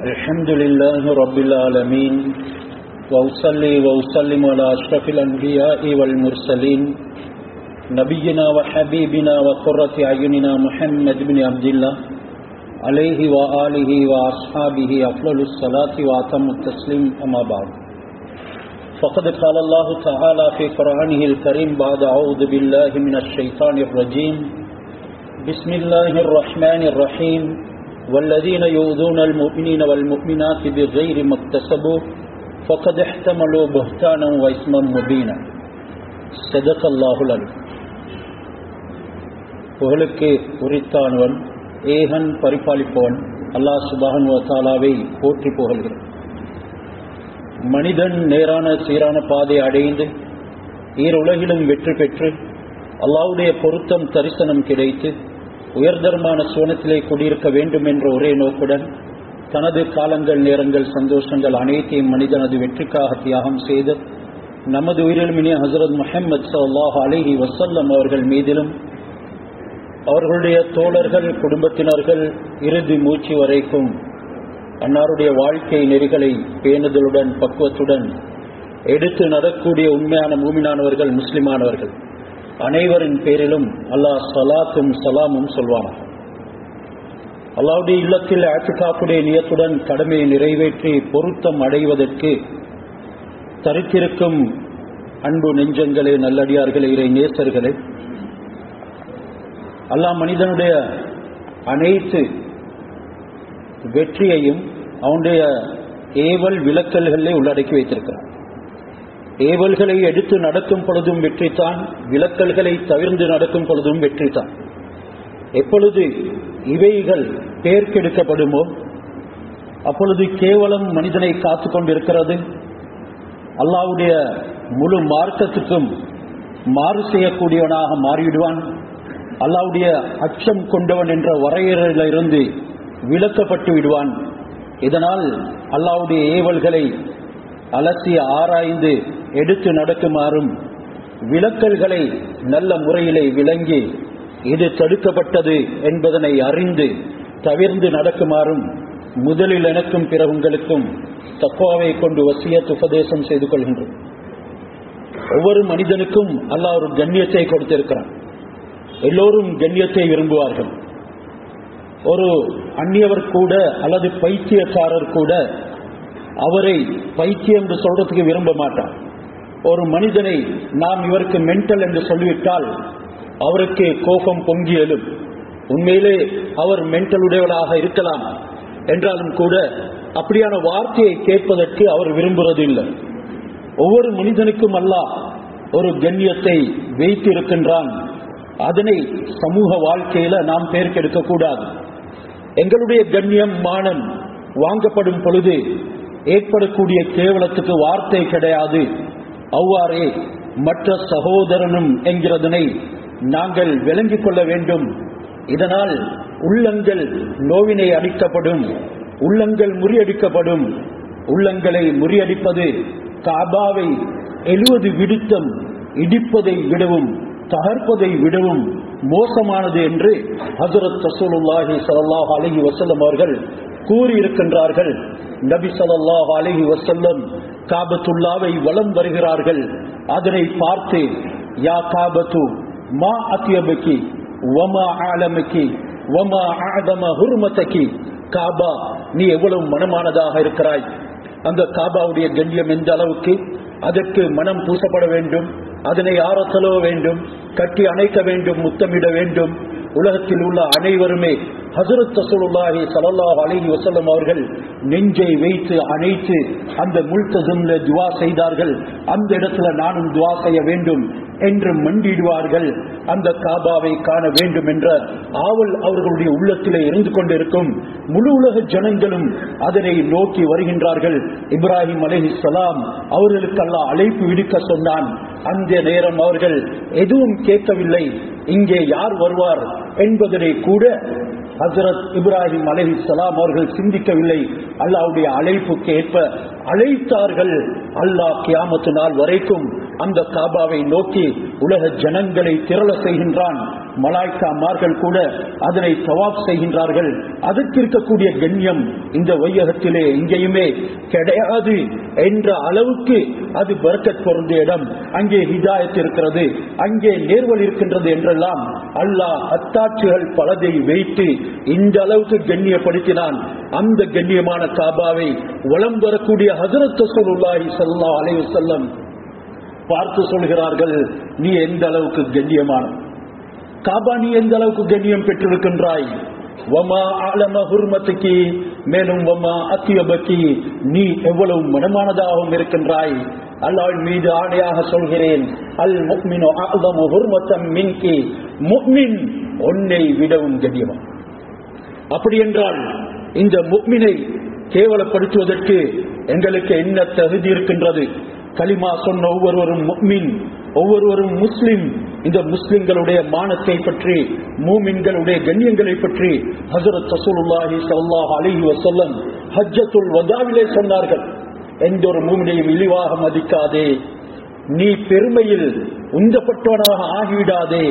الحمد لله رب العالمين وأصلي وأسلم على أشرف الأنبياء والمرسلين نبينا وحبيبنا وقرة أعيننا محمد بن عبد الله عليه وآله وأصحابه أفضل الصلاة وأتم التسليم أما بعد فقد قال الله تعالى في قرآنه الكريم بعد أعوذ بالله من الشيطان الرجيم بسم الله الرحمن الرحيم والذين يؤذون المؤمنين والمؤمنات بغير ما اكتسبوا فقد احتملوا بهتانا واسما مبينا صدق الله العليم புகழுக்கு உரித்தானவன் ஏகன் பரிபாலிப்பவன் அல்லாஹ் சுபான் தாலாவை போற்றி புகழ்கிறான் மனிதன் நேரான சீரான பாதை அடைந்து ஈருலகிலும் வெற்றி பெற்று அல்லாவுடைய பொருத்தம் தரிசனம் கிடைத்து உயர்தரமான சுவனத்திலே குடியிருக்க வேண்டும் என்ற ஒரே நோக்குடன் தனது காலங்கள் நேரங்கள் சந்தோஷங்கள் அனைத்தையும் மனிதனது வெற்றிக்காக தியாகம் செய்து நமது உயிரிலுமினிய ஹசரத் முஹம்மது சல்லாஹ் அலிஹி வசல்லம் அவர்கள் மீதிலும் அவர்களுடைய தோழர்கள் குடும்பத்தினர்கள் இறுதி மூச்சு வரைக்கும் அன்னாருடைய வாழ்க்கை நெறிகளை பேணுதலுடன் பக்குவத்துடன் எடுத்து நடக்கூடிய உண்மையான மூமினானவர்கள் முஸ்லிமானவர்கள் அனைவரின் பேரிலும் அல்லாஹ் சலாத்தும் சலாமும் சொல்வானாக அல்லாவுடைய இல்லத்தில் ஆட்சிக்காப்புடைய நியத்துடன் கடமையை நிறைவேற்றி பொருத்தம் அடைவதற்கு தரித்திருக்கும் அன்பு நெஞ்சங்களே நல்லடியார்களே இறை நேசர்களே அல்லாஹ் மனிதனுடைய அனைத்து வெற்றியையும் அவனுடைய ஏவல் விலக்கல்களே உள்ளடக்கி வைத்திருக்கிறான் ஏவல்களை எடுத்து நடக்கும் பொழுதும் வெற்றித்தான் விலக்கல்களை தவிர்ந்து நடக்கும் பொழுதும் வெற்றித்தான் எப்பொழுது இவைகள் பேர்க்கெடுக்கப்படுமோ அப்பொழுது கேவலம் மனிதனை காத்து கொண்டிருக்கிறது அல்லாவுடைய முழு மார்க்கத்துக்கும் மாறு செய்யக்கூடியவனாக மாறிவிடுவான் அல்லாவுடைய அச்சம் கொண்டவன் என்ற வரையறையிலிருந்து விலக்கப்பட்டு விடுவான் இதனால் அல்லாவுடைய ஏவல்களை அலசி ஆராய்ந்து எடுத்து நடக்குமாறும் விலக்கல்களை நல்ல முறையிலே விளங்கி இது தடுக்கப்பட்டது என்பதனை அறிந்து தவிர்ந்து நடக்குமாறும் முதலில் எனக்கும் பிற உங்களுக்கும் தக்குவாவை கொண்டு வசியத் உபதேசம் செய்து கொள்கின்றோம் ஒவ்வொரு மனிதனுக்கும் அல்லாஹ் ஒரு கண்ணியத்தை கொடுத்திருக்கிறான் எல்லோரும் கண்ணியத்தை விரும்புவார்கள் ஒரு அந்நியவர் கூட அல்லது பைத்தியக்காரர் கூட அவரை பைத்தியம் என்று சொல்றதுக்கு விரும்ப மாட்டார் ஒரு மனிதனை நாம் இவருக்கு மென்டல் என்று சொல்லிவிட்டால் அவருக்கு கோபம் பொங்கி எழும் உண்மையிலே அவர் மென்டல் உடையவராக இருக்கலாம் என்றாலும் கூட அப்படியான வார்த்தையை கேட்பதற்கு அவர் விரும்புவது இல்லை ஒவ்வொரு மனிதனுக்கும் அல்ல ஒரு கண்ணியத்தை வைத்து இருக்கின்றான் அதனை சமூக வாழ்க்கையில நாம் பேர்க்கெடுக்க கூடாது எங்களுடைய கண்ணியம் மானம் வாங்கப்படும் பொழுது ஏற்படக்கூடிய கேவலத்துக்கு வார்த்தை கிடையாது அவ்வாறே மற்ற சகோதரனும் என்கிறதனை நாங்கள் விளங்கிக் கொள்ள வேண்டும் இதனால் உள்ளங்கள் நோவினை அடிக்கப்படும் உள்ளங்கள் முறியடிக்கப்படும் உள்ளங்களை முறியடிப்பது காபாவை எழுவது விடுத்தம் இடிப்பதை விடவும் தகர்ப்பதை விடவும் மோசமானது என்று ஹசரத் ரசூலுல்லாஹி சல்லாஹ் அலஹி வசல்லம் அவர்கள் கூறியிருக்கின்றார்கள் நபி சல்லாஹ் அலஹி வசல்லம் காபத்துல்லாவை வலம் வருகிறார்கள் அதனை பார்த்து யா காபத்து மா அத்தியபக்கி வமா ஆலமக்கி வமா ஆதம ஹுர்மத்தக்கி காபா நீ எவ்வளவு மனமானதாக இருக்கிறாய் அந்த காபாவுடைய கண்ணியம் எந்த அளவுக்கு அதற்கு மனம் பூசப்பட வேண்டும் அதனை ஆரத்தலோ வேண்டும் கட்டி அணைக்க வேண்டும் முத்தமிட வேண்டும் உலகத்தில் உள்ள அனைவருமே ஹசரத் தசூலுல்லாஹி சலல்லாஹ் அலஹி வசல்லம் அவர்கள் நெஞ்சை வைத்து அணைத்து அந்த முல்தசம்ல துவா செய்தார்கள் அந்த இடத்துல நானும் துவா செய்ய வேண்டும் என்று மண்டிடுவார்கள் அந்த காபாவை காண வேண்டும் என்ற ஆவல் அவர்களுடைய உள்ளத்திலே இருந்து கொண்டிருக்கும் முழு உலக ஜனங்களும் அதனை நோக்கி வருகின்றார்கள் இப்ராஹிம் அலஹி சலாம் அவர்களுக்கெல்லாம் அழைப்பு விடுக்க சொன்னான் அந்த நேரம் அவர்கள் எதுவும் கேட்கவில்லை இங்கே யார் வருவார் என்பதனை கூட ஹசரத் இப்ராஹிம் அலஹி சலாம் அவர்கள் சிந்திக்கவில்லை அல்லாவுடைய அழைப்புக்கு ஏற்ப அழைத்தார்கள் அல்லாஹ் கியாமத்து நாள் வரைக்கும் அந்த காபாவை நோக்கி உலக ஜனங்களை திரள செய்கின்றான் மலாய்க்காமார்கள் கூட அதனை தவாப் செய்கின்றார்கள் அதற்கு இருக்கக்கூடிய கண்ணியம் இந்த வையகத்திலே எங்கேயுமே கிடையாது என்ற அளவுக்கு அது பர்க்கத் பொருந்திய இடம் அங்கே ஹிதாயத் இருக்கிறது அங்கே நேர்வல் இருக்கின்றது என்றெல்லாம் அல்லாஹ் அத்தாட்சிகள் பலதை வைத்து இந்த அளவுக்கு கண்ணியப்படுத்தினான் அந்த கண்ணியமான காபாவை வலம் வரக்கூடிய ஹசரத் ரசூலுல்லாஹி ஸல்லல்லாஹு அலைஹி வஸல்லம் பார்த்து சொல்கிறார்கள் நீ எந்த அளவுக்கு கண்ணியமான காபா நீ எந்த அளவுக்கு கண்ணியம் பெற்றிருக்கின்றாய் வமா ஆலம ஹுர்மத்துக்கு மேலும் வமா அத்தியபக்கி நீ எவ்வளவு மனமானதாகவும் இருக்கின்றாய் அல்லாஹ்வின் மீது ஆணையாக சொல்கிறேன் அல் முக்மினு அஅதமு ஹுர்மத்தம் மின்கி முக்மின் உன்னை விடவும் கண்ணியமா அப்படி என்றால் இந்த முக்மினை கேவலப்படுத்துவதற்கு எங்களுக்கு என்ன தகுதி இருக்கின்றது கலிமா சொன்ன ஒவ்வொருவரும் முக்மின் ஒவ்வொருவரும் முஸ்லிம் இந்த முஸ்லிம்களுடைய மானத்தை பற்றி மூமின்களுடைய கண்ணியங்களை பற்றி ஹசரத் ரசூலுல்லாஹி ஸல்லல்லாஹு அலைஹி வஸல்லம் ஹஜ்ஜத்துல் வதாவிலே சொன்னார்கள் எந்த ஒரு மூமினையும் இழிவாக மதிக்காதே நீ பெருமையில் உந்தப்பட்டவனாக ஆகிவிடாதே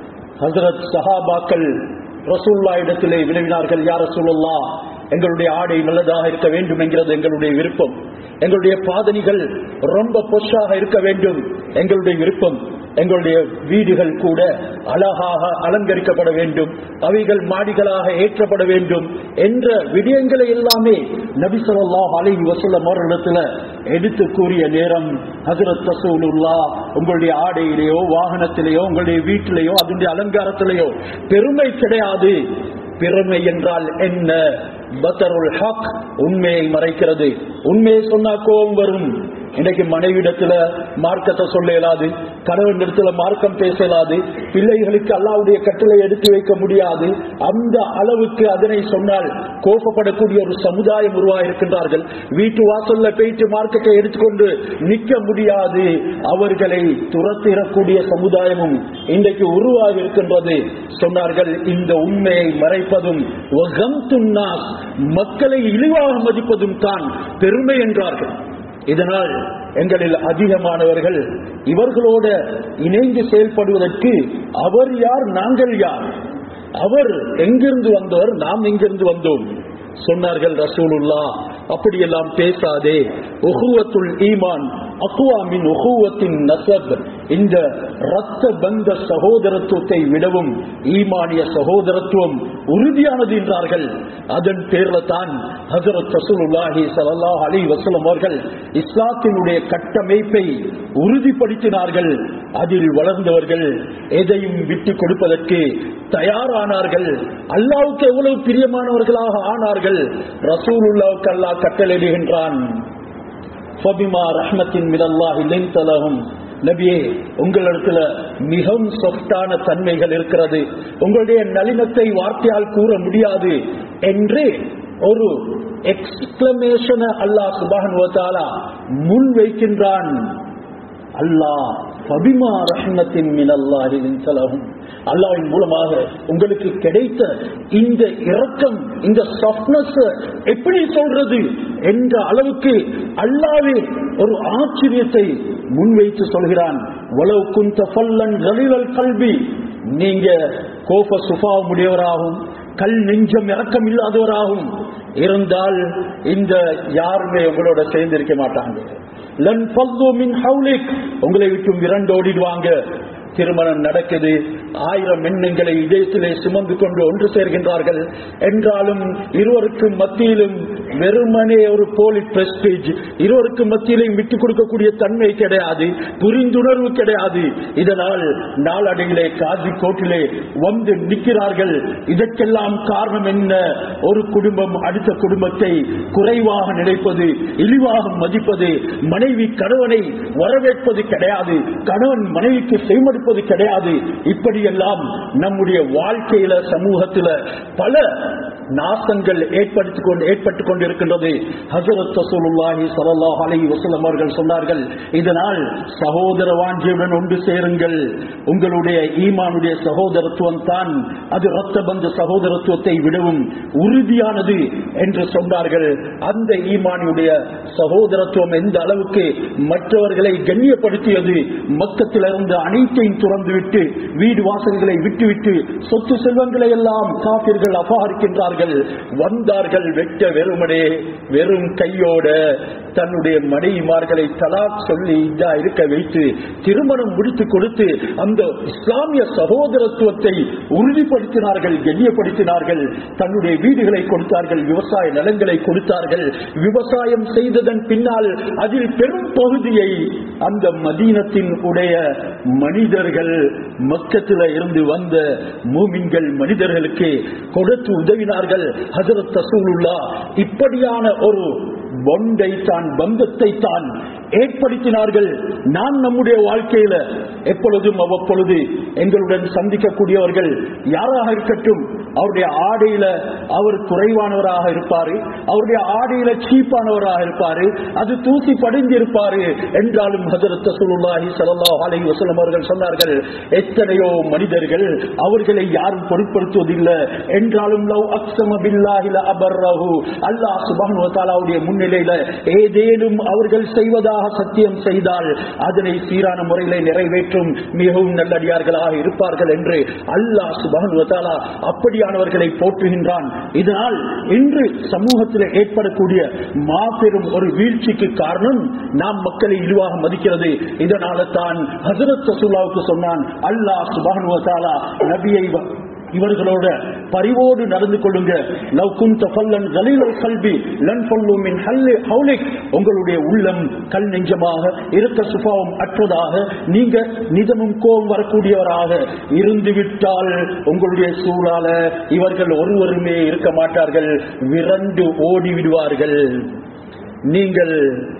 ஹசரத் சஹாபாக்கள் ரசூல்லா இடத்திலே வினவினார்கள் யார் ரசூலுல்லா எங்களுடைய ஆடை நல்லதாக இருக்க வேண்டும் என்கிறது எங்களுடைய விருப்பம் எங்களுடைய பாதணிகள் ரொம்ப பொஷாக இருக்க வேண்டும் எங்களுடைய விருப்பம் எங்களுடைய வீடுகள் கூட அழகாக அலங்கரிக்கப்பட வேண்டும் அவைகள் மாடிகளாக ஏற்றப்பட வேண்டும் என்ற விடயங்களை எல்லாமே நபி ஸல்லல்லாஹு அலைஹி வஸல்லம் அவர்களிடத்துல எடுத்து கூறிய நேரம் ஹஜரத் ரசூலுல்லா உங்களுடைய ஆடையிலேயோ வாகனத்திலேயோ உங்களுடைய வீட்டிலேயோ அதனுடைய அலங்காரத்திலேயோ பெருமை கிடையாது பெருமை என்றால் என்ன பத்தருல் ஹக் உண்மையை மறைக்கிறது உண்மையை சொன்னா கோபம் வரும் இன்னைக்கு மனைவிடத்துல மார்க்கத்தை சொல்ல இயலாது கணவன் இடத்துல மார்க்கம் பேச இயலாது பிள்ளைகளுக்கு அல்லாவுடைய கட்டளை எடுத்து வைக்க முடியாது அந்த அளவுக்கு அதனை சொன்னால் கோபப்படக்கூடிய ஒரு சமுதாயம் உருவாகிருக்கின்றார்கள் வீட்டு வாசல்ல போயிட்டு மார்க்கத்தை எடுத்துக்கொண்டு நிற்க முடியாது அவர்களை துரத்திடக்கூடிய சமுதாயமும் இன்றைக்கு உருவாகி இருக்கின்றது சொன்னார்கள் இந்த உண்மையை மறைப்பதும் வகம்துன் நாஸ், மக்களை இழிவாக மதிப்பதும் தான் பெருமை என்றார்கள் இதனால் எங்களில் அதிகமானவர்கள் இவர்களோட இணைந்து செயல்படுவதற்கு அவர் யார் நாங்கள் யார் அவர் எங்கிருந்து வந்தவர் நாம் எங்கிருந்து வந்தோம் சொன்னார்கள் ரசூலுல்லா அப்படியெல்லாம் பேசாதே உஹுவத்துல் ஈமான் அக்குவாமின் உஹுவத்தின் நசப் இந்த ரத்த பந்த சகோதரத்துவத்தை விடவும் ஈமானிய சகோதரத்துவம் உறுதியானது என்றார்கள் அதன் பேர்ல தான் ஹசரத் ரசூலுல்லாஹி ஸல்லல்லாஹு அலைஹி வஸல்லம் அவர்கள் இஸ்லாத்தினுடைய கட்டமைப்பை உறுதிப்படுத்தினார்கள் அதில் வளர்ந்தவர்கள் எதையும் விட்டு கொடுப்பதற்கு தயாரானார்கள் அல்லாவுக்கு எவ்வளவு பிரியமானவர்களாக ஆனார்கள் ரசூலுல்லாவுக்கு அல்லாஹ் கட்டளையிடுகின்றான் ஃபபிமா ரஹ்மத்தின் மினல்லாஹி லின்த லஹும் நபியே உங்களிடத்துல மிகவும் சொஃப்டான தன்மைகள் இருக்கிறது உங்களுடைய நளினத்தை வார்த்தையால் கூற முடியாது என்று ஒரு எக்ஸ்பிளமேஷன் அல்லாஹ் சுபான் முன் வைக்கின்றான் அல்லாஹ் பபிமா ரஹ்மத்தின் மினல்லாஹி லின்த லஹும் அல்லாஹ்வின் மூலமாக உங்களுக்கு கிடைத்த இந்த இரக்கம் இந்த சாஃப்ட்னஸ் எப்படி சொல்றது என்ற அளவுக்கு அல்லாவே ஒரு ஆச்சரியத்தை முன்வைத்து சொல்கிறான் வலவு குந்த ஃபல்லன் கலிவல் கல்வி நீங்க கோப சுபாவம் உடையவராகும் கல் நெஞ்சம் இரக்கம் இல்லாதவராகும் இருந்தால் இந்த யாருமே உங்களோட சேர்ந்திருக்க மாட்டாங்க லன் ஃபல்லு மின் ஹவுலிக் உங்களை விட்டும் விரண்டு ஓடிடுவாங்க திருமணம் நடக்குது ஆயிரம் எண்ணங்களை இதயத்திலே சுமந்து கொண்டு ஒன்று சேர்கின்றார்கள் என்றாலும் இருவருக்கும் மத்தியிலும் வெறுமனே ஒரு போலி பிரஸ்டேஜ் இருவருக்கும் மத்தியிலையும் விட்டுக் கொடுக்கக்கூடிய தன்மை கிடையாது புரிந்துணர்வு கிடையாது இதனால் நாளடைவிலே காதி கோட்டிலே வந்து நிற்கிறார்கள் இதற்கெல்லாம் காரணம் என்ன ஒரு குடும்பம் அடுத்த குடும்பத்தை குறைவாக நினைப்பது இழிவாக மதிப்பது மனைவி கணவனை வரவேற்பது கிடையாது கணவன் மனைவிக்கு செய்மடுப்பது கிடையாது இப்படியெல்லாம் நம்முடைய வாழ்க்கையில சமூகத்தில பல நாசங்கள் ஏற்படுத்திக் கொண்டு ஏற்பட்டுக் கொண்டிருக்கின்றது ஹசரத் ரசூலுல்லாஹி ஸல்லல்லாஹு அலைஹி வஸல்லம் அவர்கள் சொன்னார்கள் இதனால் சகோதர வாஞ்சியுடன் ஒன்று சேருங்கள் உங்களுடைய ஈமானுடைய சகோதரத்துவம் தான் அது ரத்த பந்த சகோதரத்துவத்தை விடவும் உறுதியானது என்று சொன்னார்கள் அந்த ஈமானுடைய சகோதரத்துவம் எந்த அளவுக்கு மற்றவர்களை கண்ணியப்படுத்தியது மக்கத்திலிருந்து அனைத்தையும் துறந்துவிட்டு வீடு வாசல்களை விட்டுவிட்டு சொத்து செல்வங்களை எல்லாம் காப்பீர்கள் அபகரிக்கின்றார்கள் வந்தார்கள் வெட்ட வெறுமனே வெறும் கையோட தன்னுடைய மனைவிமார்களை தலாக் சொல்லி இதா இருக்க வைத்து திருமணம் முடித்து கொடுத்து அந்த இஸ்லாமிய சகோதரத்துவத்தை உறுதிப்படுத்தினார்கள் கண்ணியப்படுத்தினார்கள் தன்னுடைய வீடுகளை கொடுத்தார்கள் விவசாய நிலங்களை கொடுத்தார்கள் விவசாயம் செய்ததன் பின்னால் அதில் பெரும் பகுதியை அந்த மதீனத்தின் உடைய மனிதர்கள் மக்கத்தில் இருந்து வந்த மூமின்கள் மனிதர்களுக்கு கொடுத்து உதவினார்கள் ஹசரத் தசூலுல்லா இப்படியான ஒரு பொண்டை தான் பந்தத்தை தான் ஏற்படுத்தினார்கள் நான் நம்முடைய வாழ்க்கையில எப்பொழுதும் அவ்வப்பொழுது எங்களுடன் சந்திக்கக்கூடியவர்கள் யாராக இருக்கட்டும் அவருடைய ஆடையில அவர் குறைவானவராக இருப்பாரு அவருடைய ஆடையில சீப்பானவராக இருப்பாரு அது தூசி படிந்து இருப்பாரு என்றாலும் ஹசரத் சுல்லாஹி சல்லா அலி வசலம் அவர்கள் சொன்னார்கள் எத்தனையோ மனிதர்கள் அவர்களை யாரும் பொருட்படுத்துவதில்லை என்றாலும் லவ் அக்ஸம பில்லாஹில அபர்ரஹு அல்லாஹ் சுப்ஹானஹு வ தஆலாவுடைய முன்னிலையில ஏதேனும் அவர்கள் செய்வதாக சத்தியம் செய்தால் அதனை சீரான முறையில நிறைவேற்றும் மிகவும் நல்லடியார்களாக இருப்பார்கள் என்று அல்லாஹ் சுப்ஹானஹு வ தஆலா அப்படியானவர்களை போற்றுகின்றான் இதனால் இன்று சமூகத்தில் ஏற்படக்கூடிய மாபெரும் ஒரு வீழ்ச்சிக்கு காரணம் நாம் மக்களை இழிவாக மதிக்கிறது இதனால தான் ஹசரத் ரசூலுல்லாவுக்கு சொன்னான் அல்லாஹ் சுப்ஹானஹு வ தஆலா நபியை வ- இவர்களோட பரிவோடு நடந்து கொள்ளுங்க லவ் குந்த ஃபல்லன் கலீலல் கல்வி லன் ஃபல்லு மின் ஹல்லி ஹவுலிக் உங்களுடைய உள்ளம் கல் நெஞ்சமாக இருக்க சுபாவம் அற்றதாக நீங்க நிதமும் கோபம் வரக்கூடியவராக இருந்து விட்டால் உங்களுடைய சூழால இவர்கள் ஒருவருமே இருக்க மாட்டார்கள் விரண்டு ஓடி விடுவார்கள் நீங்கள்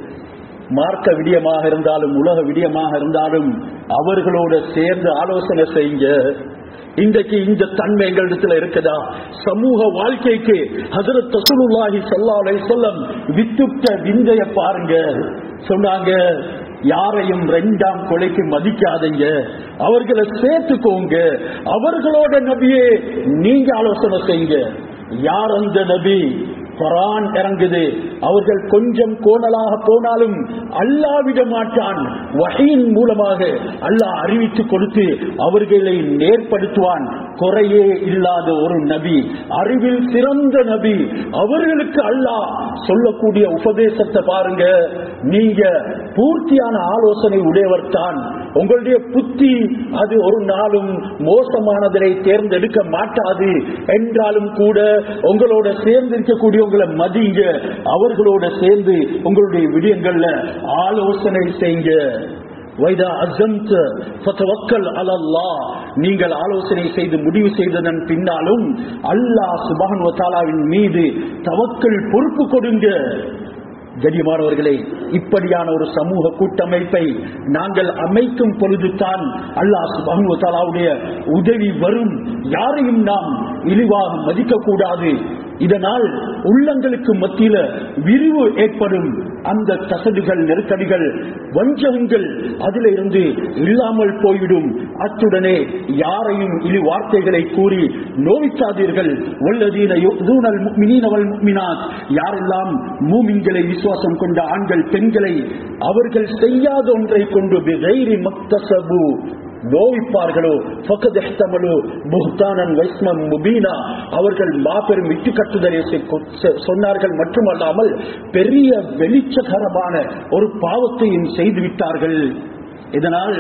மார்க்க விடியமாக இருந்தாலும் உலக விடியமாக இருந்தாலும் அவர்களோட சேர்ந்து ஆலோசனை செய்யுங்க இன்றைக்கு இந்த தன்மை எங்களிடத்துல இருக்குதா சமூக வாழ்க்கைக்கு ஹசரத் ரசூலுல்லாஹி ஸல்லல்லாஹு அலைஹி வஸல்லம் வித்துட்ட விந்தைய பாருங்க சொன்னாங்க யாரையும் ரெண்டாம் கொலைக்கு மதிக்காதீங்க அவர்களை சேர்த்துக்கோங்க அவர்களோட நபியே நீங்க ஆலோசனை செய்யுங்க யார் அந்த நபி குரான் இறங்குது அவர்கள் கொஞ்சம் கோணலாக போனாலும் அல்லாஹ் விட மாட்டான் வகையின் மூலமாக அல்லாஹ் அறிவித்து கொடுத்து அவர்களை நேர்படுத்துவான் குறையே இல்லாத ஒரு நபி அறிவில் சிறந்த நபி அவர்களுக்கு அல்லாஹ் சொல்லக்கூடிய உபதேசத்தை பாருங்க நீங்க பூர்த்தியான ஆலோசனை உடையவர் தான் உங்களுடைய புத்தி அது ஒரு நாளும் மோசமானதை தேர்ந்தெடுக்க மாட்டாது என்றாலும் கூட உங்களோட சேர்ந்து இருக்கக்கூடிய உங்களை மதிங்க அவர்களோட சேர்ந்து உங்களுடைய விடயங்கள்ல ஆலோசனை செய்யுங்க வைதா அசந்த ஃபதவக்கல் அலல்லாஹ் நீங்கள் ஆலோசனை செய்து முடிவு செய்ததன் பின்னாலும் அல்லாஹ் சுப்ஹானஹு வ தஆலாவின் மீது தவக்கல் பொறுப்பு கொடுங்க கண்ணியமானவர்களே இப்படியான ஒரு சமூக கூட்டமைப்பை நாங்கள் அமைக்கும் பொழுதுதான் அல்லாஹ் சுப்ஹானஹு வ தஆலாவுடைய உதவி வரும் யாரையும் நாம் இழிவாக மதிக்க கூடாது இதனால் உள்ளங்களுக்கு மத்தியில விரிவு ஏற்படும் அந்த கசடுகள் நெருக்கடிகள் வஞ்சகங்கள் அதில இருந்து இல்லாமல் போய்விடும் அத்துடனே யாரையும் இழி வார்த்தைகளை கூறி நோவிக்காதீர்கள் வல்லதீன யுதூனல் முஃமினீன வல் முஃமினாத் யாரெல்லாம் மூமின்களை விசுவாசம் கொண்ட ஆண்கள் பெண்களை அவர்கள் செய்யாத ஒன்றை கொண்டு பிகைரி மக்தசபு நோவிப்பார்களோ ஃபக்கத் இஹ்தமலு புஹ்தானன் வைஸ்மம் முபீனா அவர்கள் மாபெரும் இட்டுக்கட்டுதலை செ- சொன்னார்கள் மட்டுமல்லாமல் பெரிய வெளிச்சகரமான ஒரு பாவத்தையும் செய்து விட்டார்கள் இதனால்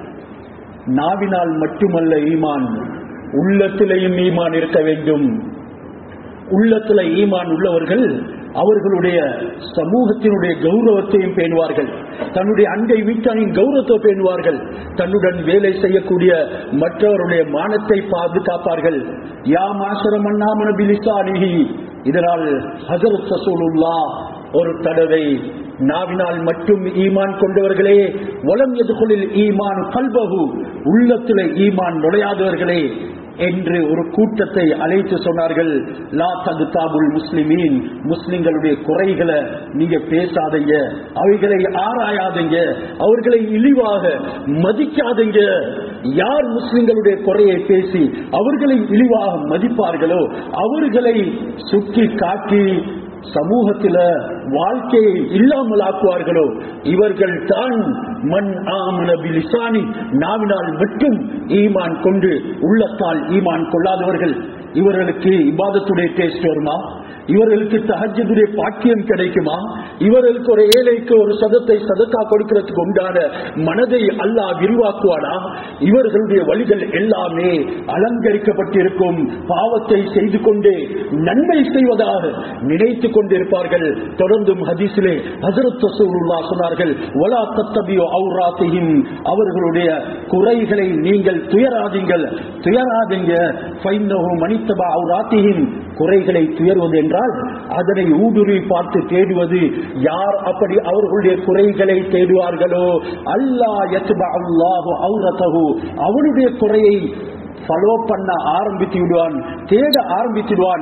நாவினால் மட்டுமல்ல ஈமான் உள்ளத்திலேயும் ஈமான் இருக்க வேண்டும் உள்ளத்துல ஈமான் உள்ளவர்கள் அவர்களுடைய சமூகத்தினுடைய கௌரவத்தையும் பேணுவார்கள் தன்னுடைய அண்டை வீட்டானின் கௌரவத்தை பேணுவார்கள் தன்னுடன் வேலை செய்யக்கூடிய மற்றவருடைய மானத்தை பாதுகாப்பார்கள் யா மாசரம் அண்ணாமன பிலிசானிகி இதனால் ஹசரத் ரசூலுல்லா ஒரு தடவை நாவினால் மட்டும் ஈமான் கொண்டவர்களே வலம் எதுகுளில் ஈமான் கல்பகு உள்ளத்திலே ஈமான் நுழையாதவர்களே என்று ஒரு கூட்டத்தை அழைத்து சொன்னார்கள் லா தது தாபுல் முஸ்லிமீன் முஸ்லிம்களுடைய குறைகளை நீங்க பேசாதீங்க அவைகளை ஆராயாதீங்க அவர்களை இழிவாக மதிக்காதீங்க யார் முஸ்லிம்களுடைய குறையை பேசி அவர்களை இழிவாக மதிப்பார்களோ அவர்களை சுற்றி காட்டி சமூகத்தில வாழ்க்கையை இல்லாமல் ஆக்குவார்களோ இவர்கள் தான் மண் ஆமனபிலிசானி நாவினால் மட்டும் ஈமான் கொண்டு உள்ளத்தால் ஈமான் கொள்ளாதவர்கள் இவர்களுக்கு இபாதத்துடைய டேஸ்ட் வருமா இவர்களுக்கு தஹஜுடைய பாக்கியம் கிடைக்குமா இவர்களுக்கு ஒரு ஏழைக்கு ஒரு சதத்தை சதக்கா கொடுக்கிறதுக்கு உண்டான மனதை அல்லாஹ் விரிவாக்குவானா இவர்களுடைய வழிகள் எல்லாமே அலங்கரிக்கப்பட்டிருக்கும் பாவத்தை செய்து கொண்டே நன்மை செய்வதாக நினைத்து கொண்டிருப்பார்கள் தொடர்ந்தும் ஹதீஸிலே ஹசரத் ரசூலுல்லாஹ் சொன்னார்கள் வலா தத்தபியோ அவுராத்தியும் அவர்களுடைய குறைகளை நீங்கள் துயராதீங்கள் துயராதீங்க ஃபைன்னஹு மனித்தபா அவுராத்தியும் குறைகளை துயர்வது என்றால் அதனை ஊடுருவி பார்த்து தேடுவது யார் அப்படி அவர்களுடைய குறைகளை தேடுவார்களோ அல்லாஹ் யத்பா அல்லாஹு அவுரதஹு அவனுடைய குறையை ஃபாலோ பண்ண ஆரம்பித்து விடுவான் தேட ஆரம்பிச்சிடுவான்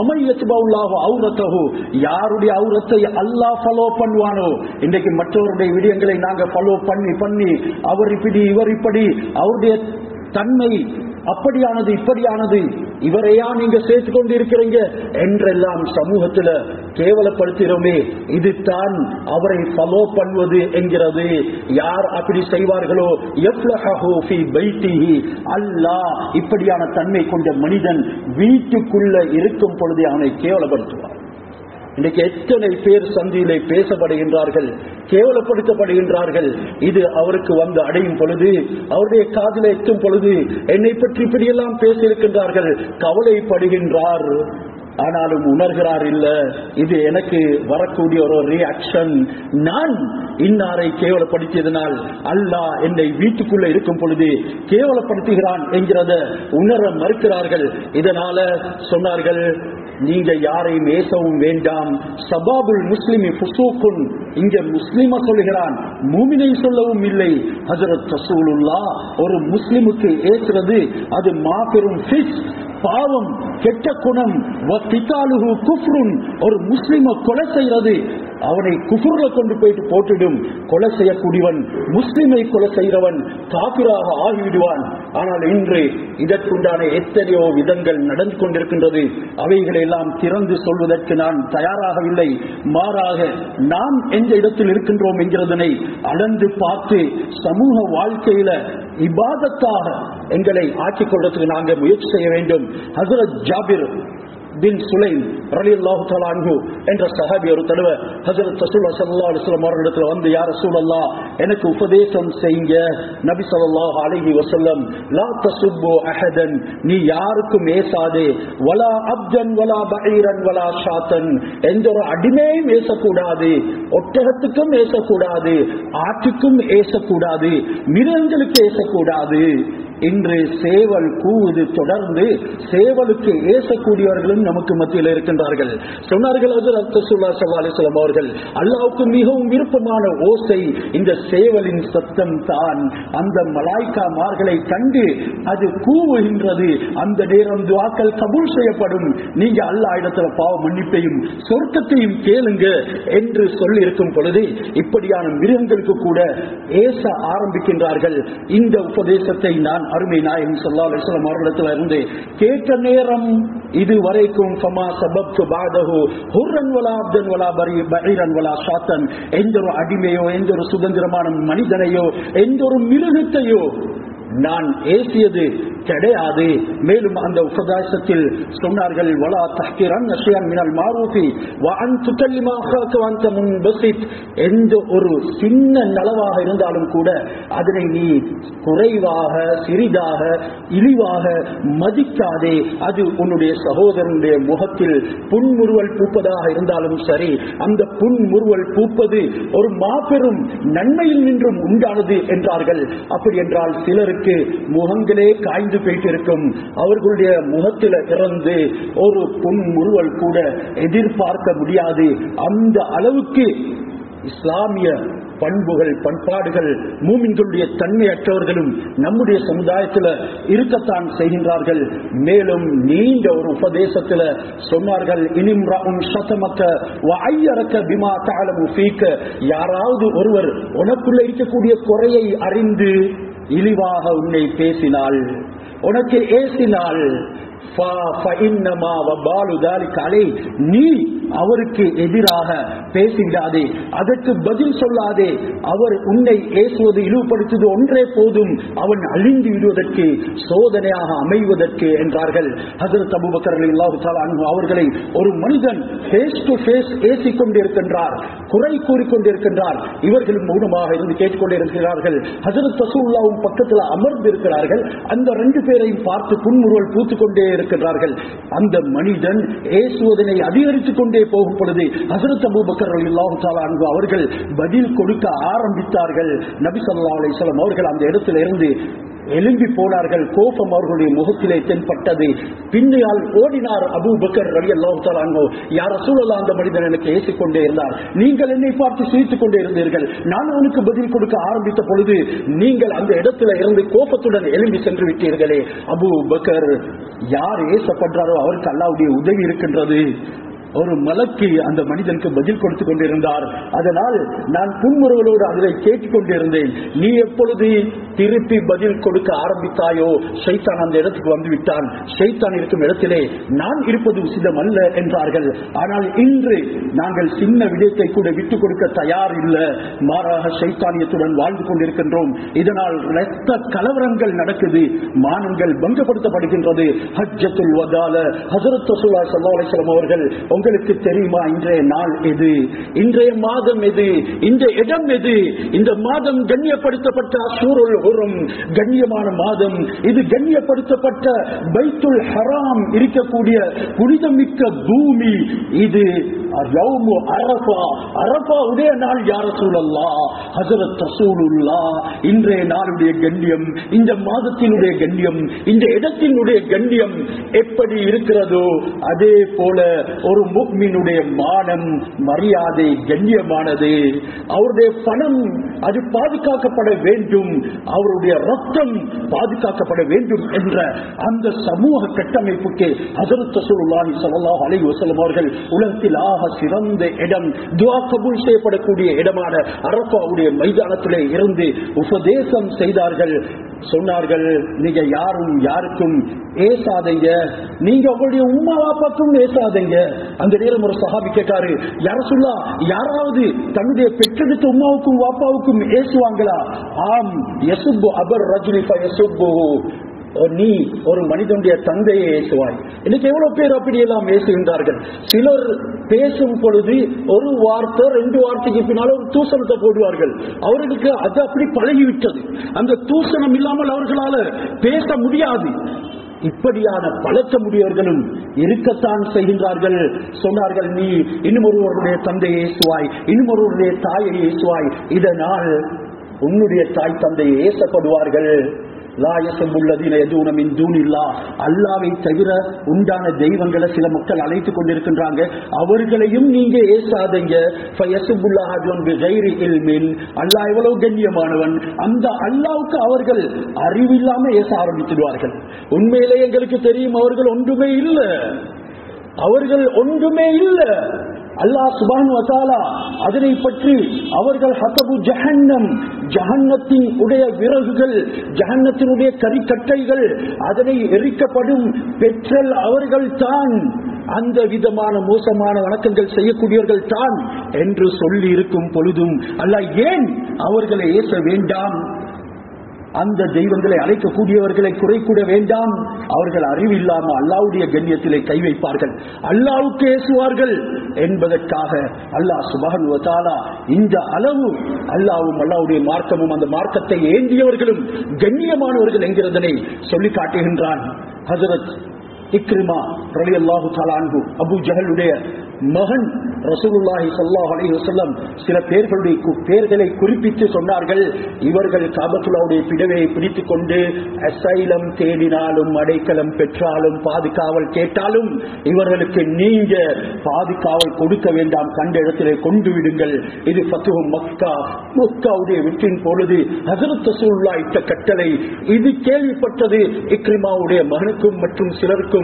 யாருடைய அவுரத்தை அல்லாஹ் ஃபாலோ பண்ணுவானோ இன்றைக்கு மற்றவருடைய விடயங்களை நாங்க ஃபாலோ பண்ணி பண்ணி அவர் இப்படி இவர் இப்படி அவருடைய தன்மை அப்படியானது இப்படியானது இவரையா நீங்க சேர்த்து கொண்டு இருக்கிறீங்க என்றெல்லாம் சமூகத்துல கேவலப்படுத்துகிறோமே இதுதான் அவரை ஃபாலோ பண்ணுவது என்கிறது யார் அப்படி செய்வார்களோ யஃப்லஹு ஃபீ பைத்திஹி அல்லாஹ் இப்படியான தன்மை கொண்ட மனிதன் வீட்டுக்குள்ள இருக்கும் பொழுது அவனை கேவலப்படுத்துவார் இன்னைக்கு எத்தனை பேர் சந்தியிலே பேசப்படுகின்றார்கள் கேவலப்படுத்தப்படுகின்றார்கள் இது அவருக்கு வந்து அடையும் பொழுது அவருடைய காதில எட்டும் பொழுது என்னை பற்றி இப்படியெல்லாம் பேசியிருக்கின்றார்கள் கவலைப்படுகின்றார் ஆனாலும் உணர்கிறார் இல்ல இது எனக்கு வரக்கூடிய ஒரு ரியாக்ஷன் நான் இன்னாரை கேவலப்படுத்தியதனால் அல்லாஹ் என்னை வீட்டுக்குள்ள இருக்கும் பொழுது கேவலப்படுத்துகிறான் என்கிறத உணர மறுக்கிறார்கள் இதனால சொன்னார்கள் நீங்க யாரையும் ஏசவும் வேண்டாம் சபாபுல் முஸ்லிமி புசூக்குன் இங்க முஸ்லிம சொல்லுகிறான் மூமினை சொல்லவும் இல்லை ஹசரத் ரசூலுல்லா ஒரு முஸ்லிமுக்கு ஏசுறது அது மாபெரும் ஃபிஸ் பாவம் கெட்ட குணம் வத்திகாலுஹு குஃப்ருன் ஒரு முஸ்லிம கொலை செய்யறது அவனை குஃபுர்ல கொண்டு போயிட்டு போட்டுடும் கொலை செய்யக்கூடியவன் முஸ்லிமை கொலை செய்கிறவன் காபிராக ஆகிவிடுவான் ஆனால் இன்று இதற்குண்டான எத்தனையோ விதங்கள் நடந்து கொண்டிருக்கின்றது அவைகளை எல்லாம் திறந்து சொல்வதற்கு நான் தயாராகவில்லை மாறாக நாம் எந்த இடத்தில் இருக்கின்றோம் என்கிறதனை அளந்து பார்த்து சமூக வாழ்க்கையில இபாதத்தாக எங்களை ஆக்கிக் கொள்றதுக்கு நாங்கள் முயற்சி செய்ய வேண்டும் ஹசரத் ஜாபிர் பின் சுலைம் ரலியல்லாஹு தஆலா அன்ஹு என்ற சஹாபி ஒரு தடவை ஹஜரத் ரசூலுல்லாஹி ஸல்லல்லாஹு அலைஹி வஸல்லம் அவர்களிடத்தில் வந்து யா ரசூலல்லாஹ் எனக்கு உபதேசம் செய்யுங்க நபி ஸல்லல்லாஹு அலைஹி வஸல்லம் லா தசுப்பு அஹதன் நீ யாருக்கும் ஏசாதே வலா அப்ஜன் வலா பஈரன் வலா ஷாத்தன் எந்த ஒரு அடிமையும் ஏசக்கூடாது ஒட்டகத்துக்கும் ஏசக்கூடாது ஆட்டுக்கும் ஏசக்கூடாது மிருகங்களுக்கு ஏசக்கூடாது இன்று சேவல் கூவுது தொடர்ந்து சேவலுக்கு ஏசக்கூடியவர்களும் நமக்கு மத்தியில் இருக்கின்றார்கள் சொன்னார்கள் அலிஸ்லாம் அவர்கள் அல்லாவுக்கு மிகவும் விருப்பமான ஓசை இந்த சேவலின் சத்தம் தான் அந்த மலாய்க்காமார்களை கண்டு அது கூவுகின்றது அந்த நேரம் துவாக்கள் கபூல் செய்யப்படும் நீங்க அல்லா இடத்துல பாவ மன்னிப்பையும் சொர்க்கத்தையும் கேளுங்க என்று சொல்லி இருக்கும் பொழுது இப்படியான மிருகங்களுக்கு கூட ஏச ஆரம்பிக்கின்றார்கள் இந்த உபதேசத்தை நான் அருமை நாயகம் சொல்லா அலிஸ்லாம் அவர்களிடத்தில் இருந்து கேட்ட நேரம் இதுவரைக்கும் ஃபமா சபப்து பாதஹு ஹுர்ரன் வலா அப்தன் வலா பரி பைரன் வலா ஷாத்தன் எந்த ஒரு அடிமையோ எந்த ஒரு சுதந்திரமான மனிதனையோ எந்த ஒரு மிருகத்தையோ நான் ஏசியது கிடையாது மேலும் அந்த உபதேசத்தில் சொன்னார்கள் வலா தஹ்கிரன் அஷியன் மினல் மாரூஃபி வஅன் துகல்லிமா அஹாக வஅன்த முன்பசித் எந்த ஒரு சின்ன நலவாக இருந்தாலும் கூட அதனை நீ குறைவாக சிறிதாக இழிவாக மதிக்காதே அது உன்னுடைய சகோதரனுடைய முகத்தில் புன்முறுவல் பூப்பதாக இருந்தாலும் சரி அந்த புன்முறுவல் பூப்பது ஒரு மாபெரும் நன்மையில் நின்றும் உண்டானது என்றார்கள் அப்படி என்றால் சிலருக்கு முகங்களே காய்ந்து போயிட்டு இருக்கும் அவர்களுடைய முகத்தில இறந்து ஒரு புன்முறுவல் கூட எதிர்பார்க்க முடியாது அந்த அளவுக்கு இஸ்லாமிய பண்புகள் பண்பாடுகள் மூமின்களுடைய தன்மையற்றவர்களும் நம்முடைய சமுதாயத்தில் இருக்கத்தான் செய்கின்றார்கள் மேலும் நீண்ட ஒரு உபதேசத்தில் சொன்னார்கள் இனிம்ராவும் சதமக்க ஐயறக்க பிமா தாளமு ஃபீக்க யாராவது ஒருவர் உனக்குள்ள இருக்கக்கூடிய குறையை அறிந்து இழிவாக உன்னை பேசினால் உனக்கு ஏசினால் ஃப- ஃபஇன்னமா வபாலு தாலிக அலைஹ். நீ அவருக்கு எதிராக பேசிவிடாதே அதற்கு பதில் சொல்லாதே அவர் உன்னை ஏசுவது இழிவுபடுத்துவது ஒன்றே போதும் அவன் அழிந்து விடுவதற்கு சோதனையாக அமைவதற்கு என்றார்கள் ஹசரத் அபூபக்கர் ரலியல்லாஹு தஆலா அன்ஹு அவர்களை ஒரு மனிதன் ஃபேஸ் டு ஃபேஸ் ஏசிக் கொண்டிருக்கின்றார் குறை கூறிக்கொண்டிருக்கின்றார் இவர்கள் மௌனமாக இருந்து கேட்டுக்கொண்டிருக்கிறார்கள் ஹசரத் ரசூலுல்லாவும் பக்கத்தில் அமர்ந்து இருக்கிறார்கள் அந்த ரெண்டு பேரையும் பார்த்து புன்முறுவல் பூத்துக் கொண்டே இருக்கின்றார்கள் அந்த மனிதன் ஏசுவதனை அதிகரித்துக் கொண்டே போகும் பொழுது ஹசரத் அபூபக்கர் ரலியல்லாஹு தஆலா அன்ஹு அவர்கள் பதில் கொடுக்க ஆரம்பித்தார்கள் நபி ஸல்லல்லாஹு அலைஹி வஸல்லம் அவர்கள் அந்த இடத்துல இருந்து எழும்பி போனார்கள் கோபம் அவர்களுடைய முகத்திலே தென்பட்டது பின்னால் ஓடினார் அபூ பக்கர் ரவி அல்லாஹு யார் ரசூலல்லா அந்த மனிதன் எனக்கு ஏசிக்கொண்டே இருந்தார் நீங்கள் என்னை பார்த்து சிரித்துக் கொண்டே இருந்தீர்கள் நான் அவனுக்கு பதில் கொடுக்க ஆரம்பித்த பொழுது நீங்கள் அந்த இடத்துல இருந்து கோபத்துடன் எழும்பி சென்று விட்டீர்களே அபூ பக்கர் யார் ஏசப்படுறாரோ அவருக்கு அல்லாவுடைய உதவி இருக்கின்றது ஒரு மலக்கு அந்த மனிதனுக்கு பதில் கொடுத்து கொண்டிருந்தார் அதனால் நான் புன்முறுவலோடு அதை கேட்டுக் கொண்டிருந்தேன் நீ எப்பொழுது திருப்பி பதில் கொடுக்க ஆரம்பித்தாயோ ஷைத்தான் அந்த இடத்துக்கு வந்து விட்டான் ஷைத்தான் இருக்கும் இடத்திலே நான் இருப்பது உசிதம் அல்ல என்றார்கள் ஆனால் இன்று நாங்கள் சின்ன விடயத்தை கூட விட்டுக் கொடுக்க தயார் இல்ல மாறாக ஷைத்தானியத்துடன் வாழ்ந்து கொண்டிருக்கின்றோம் இதனால் இரத்த கலவரங்கள் நடக்குது மானங்கள் பங்கப்படுத்தப்படுகின்றது ஹஜ்ஜத்துல் வதால ஹசரத் ரசூலா ஸல்லல்லாஹு அலைஹி வஸல்லம் அவர்கள் உங்களுக்கு தெரியுமா இன்றைய நாள் எது இன்றைய மாதம் எது இந்த இடம் எது இந்த மாதம் கண்ணியப்படுத்தப்பட்ட அசூருல் ஹுரும் கண்ணியமான மாதம் இது கண்ணியப்படுத்தப்பட்ட பைத்துல் ஹராம் இருக்கக்கூடிய புனிதமிக்க பூமி இது யௌமு அரஃபா அரஃபா உடைய நாள் யார சூழல்லா ஹசரத் ரசூலுல்லா இன்றைய நாளுடைய கண்ணியம் இந்த மாதத்தினுடைய கண்ணியம் இந்த இடத்தினுடைய கண்ணியம் எப்படி இருக்கிறதோ அதே போல ஒரு முக்மினுடைய மானம் மரியாதை கண்ணியமானது அவருடைய பணம் அது பாதுகாக்கப்பட வேண்டும் அவருடைய ரத்தம் பாதுகாக்கப்பட வேண்டும் என்ற அந்த சமூக கட்டமைப்புக்கு ஹசரத் ரசூலுல்லாஹி ஸல்லல்லாஹு அலைஹி வஸல்லம் அவர்கள் உலகத்தில் ஆக சிறந்த இடம் துஆ கபூல் செய்யப்படக்கூடிய இடமான அரஃபாவுடைய மைதானத்திலே இருந்து உபதேசம் செய்தார்கள் சொன்னார்கள் நீங்க யாரும் யாருக்கும் ஏசாதீங்க நீங்க உங்களுடைய உம்மா வாப்பாக்கும் ஏசாதீங்க அந்த நேரம் ஒரு சஹாபி கேட்டாரு யார சொல்லா யாராவது தன்னுடைய பெற்றெடுத்த உம்மாவுக்கும் வாப்பாவுக்கும் ஏசுவாங்களா ஆம் யசுப்பு அபர் ரஜினி யசுப்பு நீ ஒரு மனிதனுடைய தந்தையை ஏசுவாய் இன்னைக்கு எவ்வளவு பேர் அப்படி எல்லாம் ஏசுகின்றார்கள் சிலர் பேசும் பொழுது ஒரு வார்த்தை ரெண்டு வார்த்தைக்கு பின்னால ஒரு தூசணத்தை போடுவார்கள் அவர்களுக்கு அது அப்படி பழகிவிட்டது அந்த தூசணம் இல்லாமல் அவர்களால பேச முடியாது இப்படியான பழக்க முடியவர்களும் இருக்கத்தான் செய்கின்றார்கள் சொன்னார்கள் நீ இன்னும் ஒருவருடைய தந்தையை ஏசுவாய் இன்னும் ஒருவருடைய தாயை ஏசுவாய் இதனால் உன்னுடைய தாய் தந்தையை ஏசப்படுவார்கள் அல்லாவை தவிர உண்டான தெய்வங்களை சில மக்கள் அழைத்துக் கொண்டிருக்கின்றாங்க அவர்களையும் நீங்க ஏசாதீங்க அல்லா எவ்வளவு கண்ணியமானவன் அந்த அல்லாவுக்கு அவர்கள் அறிவில்லாம ஏச ஆரம்பித்துடுவார்கள் உண்மையிலே எங்களுக்கு தெரியும் அவர்கள் ஒன்றுமே இல்லை அவர்கள் ஒன்றுமே இல்லை அல்லாஹ் சுபான் வசாலா அதனை பற்றி அவர்கள் ஹசபு ஜஹன்னம் ஜஹன்னத்தின் உடைய விறகுகள் ஜஹன்னத்தினுடைய கரிக்கட்டைகள் அதனை எரிக்கப்படும் பெற்றல் அவர்கள் தான் அந்த விதமான மோசமான வணக்கங்கள் செய்யக்கூடியவர்கள் தான் என்று சொல்லி இருக்கும் பொழுதும் அல்ல ஏன் அவர்களை ஏச வேண்டாம் அந்த தெய்வங்களை அழைக்கக்கூடியவர்களை குறை கூட வேண்டாம் அவர்கள் அறிவில்லாம அல்லாவுடைய கண்ணியத்திலே கை வைப்பார்கள் அல்லாவுக்கு ஏசுவார்கள் என்பதற்காக அல்லாஹ் சுபகன் வதாலா இந்த அளவு அல்லாவும் அல்லாவுடைய மார்க்கமும் அந்த மார்க்கத்தை ஏந்தியவர்களும் கண்ணியமானவர்கள் என்கிறதனை சொல்லி காட்டுகின்றான் ஹசரத் இக்ரிமா ரலி அல்லாஹு தாலான்கு அபு ஜஹலுடைய மகன் ரசூலுல்லாஹி ஸல்லல்லாஹு அலைஹி வஸல்லம் சில பேர்களுடைய கு- பேர்களை குறிப்பிட்டு சொன்னார்கள் இவர்கள் காபத்துல்லாவுடைய பிடவையை பிடித்துக் கொண்டு அசைலம் தேடினாலும் அடைக்கலம் பெற்றாலும் பாதுகாவல் கேட்டாலும் இவர்களுக்கு நீங்க பாதுகாவல் கொடுக்க வேண்டாம் கண்ட இடத்திலே கொண்டு விடுங்கள் இது ஃபத்துஹு மக்கா மக்காவுடைய வெற்றின் பொழுது ஹசரத் ரசூலுல்லாஹ் இட்ட கட்டளை இது கேள்விப்பட்டது இக்ரிமாவுடைய மகனுக்கும் மற்றும் சிலருக்கும்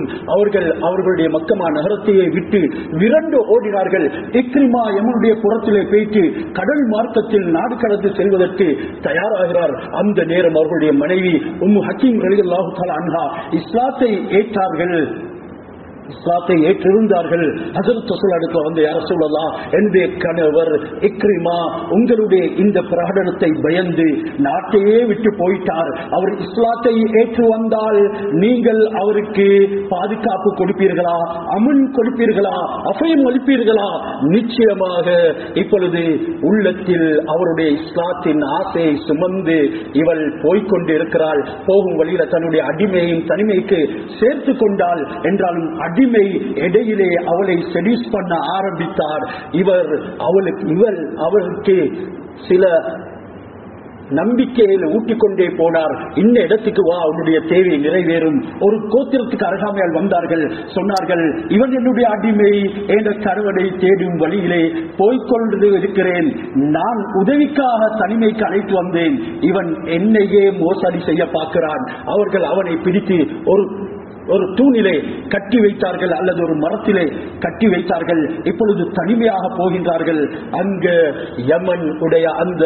வேண்டும் அவர்கள் அவர்களுடைய மக்கமா நகரத்தையே விட்டு விரண்டு ஓடினார்கள் இக்ரிமா எமனுடைய புறத்திலே போயிட்டு கடல் மார்க்கத்தில் நாடு கடந்து செல்வதற்கு தயாராகிறார் அந்த நேரம் அவர்களுடைய மனைவி உம்மு ஹக்கீம் ரலியல்லாஹு தஆலா அன்ஹா இஸ்லாத்தை ஏற்றார்கள் இஸ்லாத்தை ஏற்றிருந்தார்கள் ஹசரத் ரசூல் அடுத்து வந்து யார சொல்லலாம் என்னுடைய கணவர் இக்ரிமா உங்களுடைய இந்த பிரகடனத்தை பயந்து நாட்டையே விட்டு போயிட்டார் அவர் இஸ்லாத்தை ஏற்று வந்தால் நீங்கள் அவருக்கு பாதுகாப்பு கொடுப்பீர்களா அமன் கொடுப்பீர்களா அபயம் அளிப்பீர்களா நிச்சயமாக இப்பொழுது உள்ளத்தில் அவருடைய இஸ்லாத்தின் ஆசையை சுமந்து இவள் போய்கொண்டு இருக்கிறாள் போகும் வழியில தன்னுடைய அடிமையும் தனிமைக்கு சேர்த்து கொண்டாள் என்றாலும் அடிமை இடையிலே அவளை செடியூஸ் பண்ண ஆரம்பித்தார் இவர் அவளுக்கு இவள் அவளுக்கு சில நம்பிக்கையில் ஊட்டிக்கொண்டே போனார் இந்த இடத்துக்கு வா உன்னுடைய தேவை நிறைவேறும் ஒரு கோத்திரத்துக்கு அருகாமையால் வந்தார்கள் சொன்னார்கள் இவன் என்னுடைய அடிமை என்ற கருவனை தேடும் வழியிலே போய்கொண்டு இருக்கிறேன் நான் உதவிக்காக தனிமைக்கு அழைத்து வந்தேன் இவன் என்னையே மோசடி செய்ய பார்க்கிறான் அவர்கள் அவனை பிடித்து ஒரு ஒரு தூணிலே கட்டி வைத்தார்கள் அல்லது ஒரு மரத்திலே கட்டி வைத்தார்கள் இப்பொழுது தனிமையாக போகின்றார்கள் அங்க யமன் உடைய அந்த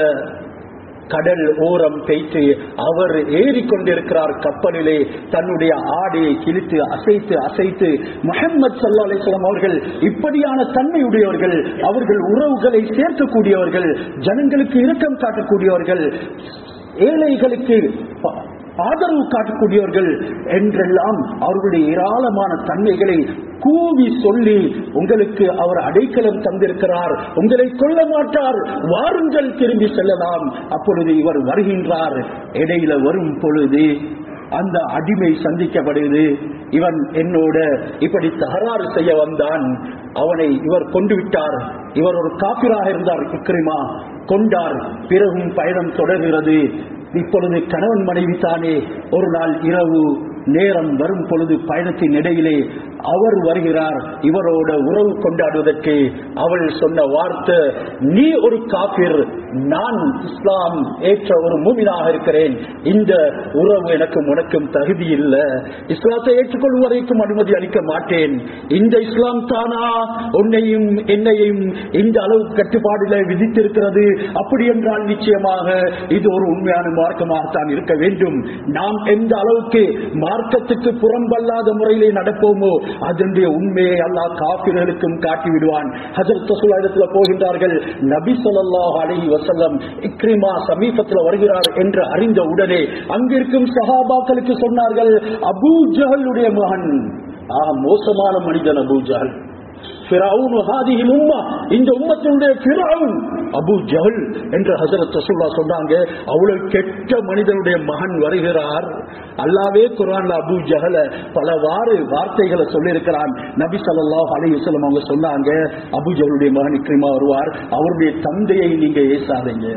கடல் ஓரம் பெய்த்து அவர் ஏறிக்கொண்டிருக்கிறார் கப்பலிலே தன்னுடைய ஆடையை கிழித்து அசைத்து அசைத்து முகமது சல்லா அலிஸ்லாம் அவர்கள் இப்படியான தன்மையுடையவர்கள் அவர்கள் உறவுகளை சேர்க்கக்கூடியவர்கள் ஜனங்களுக்கு இரக்கம் காட்டக்கூடியவர்கள் ஏழைகளுக்கு ப- ஆதரவு காட்டக்கூடியவர்கள் என்றெல்லாம் அவர்களுடைய ஏராளமான தன்மைகளை கூவி சொல்லி உங்களுக்கு அவர் அடைக்கலம் தந்திருக்கிறார் உங்களை கொல்ல மாட்டார் வாருங்கள் திரும்பி செல்லலாம் அப்பொழுது இவர் வருகின்றார் இடையில வரும் பொழுது அந்த அடிமை சந்திக்கப்படுகிறது இவன் என்னோட இப்படி தகராறு செய்ய வந்தான் அவனை இவர் கொண்டு விட்டார் இவர் ஒரு காப்பிராக இருந்தார் இக்ரிமா கொண்டார் பிறகும் பயணம் தொடர்கிறது இப்பொழுது கணவன் மனைவி தானே ஒரு நாள் இரவு நேரம் வரும் பொழுது பயணத்தின் இடையிலே அவர் வருகிறார் இவரோட உறவு கொண்டாடுவதற்கு அவள் சொன்ன வார்த்தை நீ ஒரு காபிர் நான் இஸ்லாம் ஏற்ற ஒரு மூமினாக இருக்கிறேன் இந்த உறவு எனக்கும் உனக்கும் தகுதி இல்லை இஸ்லாத்தை ஏற்றுக்கொள்ளும் வரைக்கும் அனுமதி அளிக்க மாட்டேன் இந்த இஸ்லாம் தானா உன்னையும் என்னையும் இந்த அளவு கட்டுப்பாடுல விதித்திருக்கிறது அப்படி என்றால் நிச்சயமாக இது ஒரு உண்மையான மார்க்கமாகத்தான் இருக்க வேண்டும் நாம் எந்த அளவுக்கு மார்க்கத்துக்கு புறம்பல்லாத முறையிலே நடப்போமோ அதனுடைய உண்மையை அல்லாஹ் காபிர்களுக்கும் காட்டி விடுவான் ஹஜரத் ரசூல் இடத்துல போகின்றார்கள் நபி ஸல்லல்லாஹு அலைஹி வஸல்லம் இக்ரிமா சமீபத்தில் வருகிறார் என்று அறிந்த உடனே அங்கிருக்கும் சஹாபாக்களுக்கு சொன்னார்கள் அபூ ஜஹலுடைய மகன் ஆ மோசமான மனிதன் அபூ ஜஹல் ஃபிரௌன் ஹாதிஹில் உம்மா இந்த உம்மத்தினுடைய ஃபிரௌன் அபூ ஜஹல் என்று ஹஜரத் ரசூலுல்லாஹ் சொன்னாங்க அவ்வளவு கெட்ட மனிதனுடைய மகன் வருகிறார் அல்லாவே குர்ஆன்ல அபூ ஜஹல பலவாறு வார்த்தைகளை சொல்லியிருக்கிறான் நபி ஸல்லல்லாஹு அலைஹி வஸல்லம் அவங்க சொன்னாங்க அபூ ஜஹலுடைய மகன் இக்ரிமா வருவார் அவருடைய தந்தையை நீங்க ஏசாதீங்க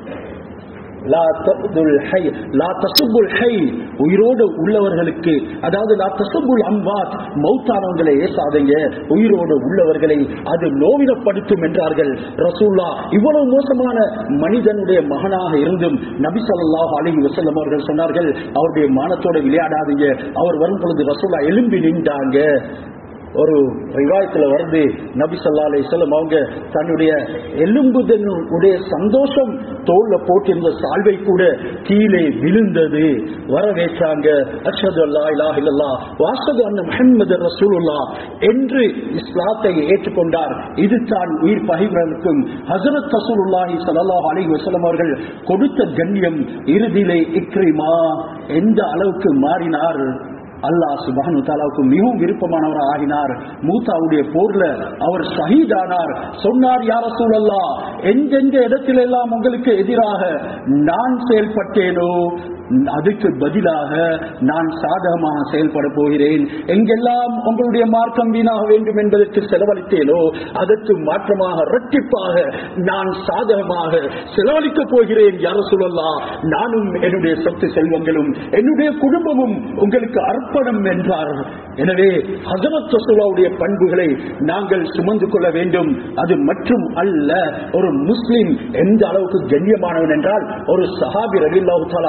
லா தப்துல் ஹை லா தசுபுல் ஹை உயிரோடு உள்ளவர்களுக்கு அதாவது லா தசுபுல் அம்வாத் மௌத்தானவங்களை ஏசாதீங்க உயிரோடு உள்ளவர்களை அது நோவினப்படுத்தும் என்றார்கள் ரசூல்லா இவ்வளவு மோசமான மனிதனுடைய மகனாக இருந்தும் நபி ஸல்லல்லாஹு அலைஹி வஸல்லம் அவர்கள் சொன்னார்கள் அவருடைய மானத்தோட விளையாடாதீங்க அவர் வரும் பொழுது ரசூல்லா எலும்பி நின்றாங்க ஒரு ரிவாயத்துல வருது நபி ஸல்லல்லாஹு அலைஹி வஸல்லம் அவங்க தன்னுடைய எலும்புதனுடைய சந்தோஷம் தோல்ல போட்டிருந்த சால்வை கூட கீழே விழுந்தது வரவேற்றாங்க அஷ்ஹது அல்லா இலாஹ இல்லல்லாஹ் வாஷது அன்ன முஹம்மது ரசூலுல்லாஹ் என்று இஸ்லாத்தை ஏற்றுக்கொண்டார் இது தான் உயிர் பகைவர்களுக்கும் ஹஜரத் ரசூலுல்லாஹி ஸல்லல்லாஹு அலைஹி வஸல்லம் அவர்கள் கொடுத்த கண்ணியம் இறுதியிலே இக்ரிமா எந்த அளவுக்கு மாறினார் அல்லாஹ் சுபஹானு தாலாவுக்கு மிகவும் விருப்பமானவர் ஆகினார் மூத்தாவுடைய போர்ல அவர் ஷஹீதானார் சொன்னார் யார சூழல்லா எந்தெந்த இடத்திலெல்லாம் உங்களுக்கு எதிராக நான் செயல்பட்டேனோ அதுக்கு பதிலாக நான் சாதகமாக செயல்பட போகிறேன் எங்கெல்லாம் உங்களுடைய மார்க்கம் வீணாக வேண்டும் என்பதற்கு செலவழித்தேனோ அதற்கு மாற்றமாக இரட்டிப்பாக நான் சாதகமாக செலவழிக்க போகிறேன் யார சொல்லலாம் நானும் என்னுடைய சொத்து செல்வங்களும் என்னுடைய குடும்பமும் உங்களுக்கு அர்ப்பணம் என்றார் எனவே ஹசரத் ரசூலாவுடைய பண்புகளை நாங்கள் சுமந்து கொள்ள வேண்டும் அது மற்றும் அல்ல ஒரு முஸ்லிம் எந்த அளவுக்கு கண்ணியமானவன் என்றால் ஒரு சஹாபி ரலில்லாஹு தஆலா அன்பு அவங்க